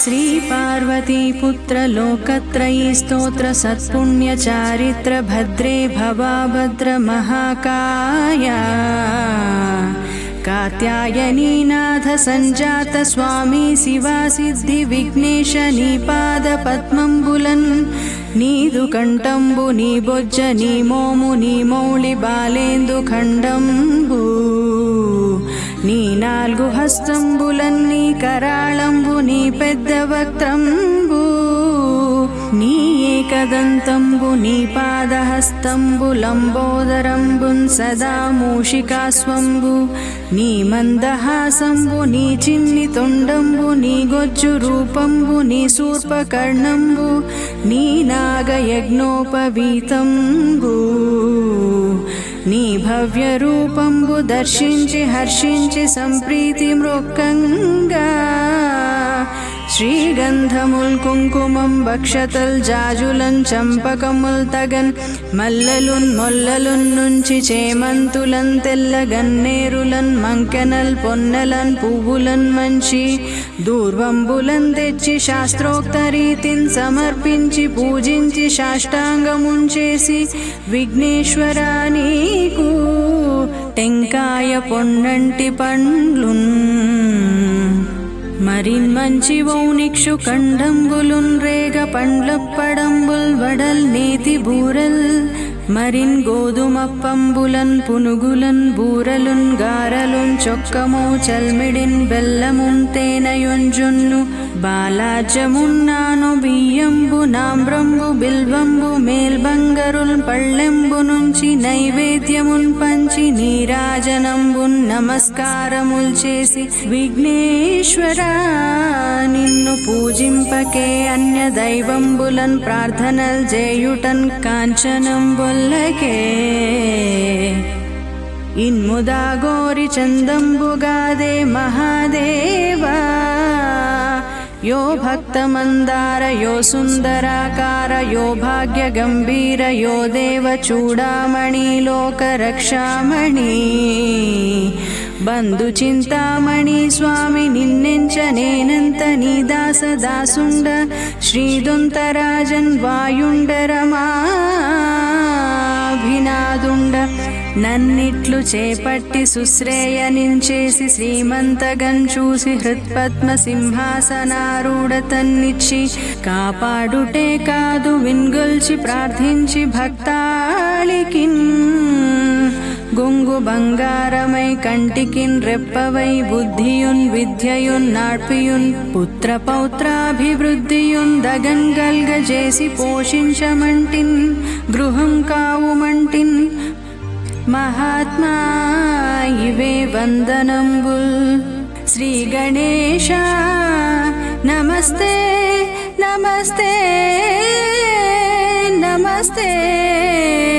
श्रीपार्वतीपुत्रलोकत्रयी स्तोत्र सत्पुण्यचारित्र भद्रे भवाभद्रमहाकाया कात्यायनीनाथ सञ्जात स्वामी शिवा सिद्धिविघ्नेश నీపాదపద్మంబులన్ నీదు కంఠంబు నీ బొజ్జ నీ మోము నీ మౌళి బాలేందు ఖండంబు నీ నాలుగు హస్తంబులన్ నీ కరాళంబు నీ పెద్ద వక్త్రంబు నీ ఏకదంతంబు నీ పాదహస్తంబు లంబోదరంబున్ సదా మూషికాస్వంబు నీ మందహాసంబు నీ చిన్ని తొండంబు నీ గొజ్జు రూపంబు నీ శూర్పకర్ణంబు నీ నాగయజ్ఞోపవీతంబు నీ భవ్య రూపంబు దర్శించి హర్షించి సంప్రీతి మృక్కంగా శ్రీగంధముల్ కుంకుమం బక్షతల్ జాజులన్ చంపకముల్ తగన్ మల్లలున్ మొల్లలున్ నుంచి చేమంతులన్ తెల్లగన్నేరులన్ మంకెనల్ పొన్నలన్ పువ్వులన్ మంచి దూర్వంబులన్ తెచ్చి శాస్త్రోక్త రీతిన్ సమర్పించి పూజించి సాష్టాంగముంచేసి విఘ్నేశ్వరా నీకు టెంకాయ పొన్నంటి పండ్లున్ మరిన్ మంచి వౌనిక్షు కండంబులున్ రేగ పండ్లప్పడంబుల్ వడల్ నేతి బూరల్ మరిన్ గోధుమప్పంబులన్ పునుగులన్ బూరలున్ గారలున్ చొక్కమో చల్మిడిన్ బెల్లమున్ తేనయొంజున్ను బాలాజమున్నాను బియ్యంబు నామ్రంబు బిల్వంబు మేల్బంగరుల్ పళ్ళెంబు నుంచి నైవేద్యమున్ పంచి నీరాజనంబున్ నమస్కారముల్ చేసి విఘ్నేశ్వరా నిన్ను పూజింపకే అన్య దైవంబులన్ ప్రార్థనల్ చేయుటన్ కాంచనం బొల్లకే ఇన్ముదా గోరి చందంబుగాదే మహాదేవా यो भक्तमन्दार यो सुन्दराकार यो भाग्यगम्भीर यो देवचूडामणि लोकरक्षामणि బంధు చింతామణి స్వామి నిన్నెంచ నేనంత నీ దాస దాసుండ శ్రీదొంతరాజన్ వాయుండరమాభినాదుండ నన్నిట్లు చేపట్టి సుశ్రేయనించేసి శ్రీమంతగం చూసి హృత్పద్మ సింహాసనారూఢ తన్నిచ్చి కాపాడుటే కాదు విన్గొల్చి ప్రార్థించి భక్తాళికిన్ గొంగు బంగారమై కంటికిన్ రెప్పవై బుద్ధియున్ విద్యయున్ నాడ్పియున్ పుత్ర పౌత్రాభివృద్ధియున్ దగన్ గల్గజేసి పోషించమంటిన్ గృహం కావుమంటిన్ మహాత్మా ఇవే వందనంబుల్ శ్రీ గణేశ నమస్తే నమస్తే నమస్తే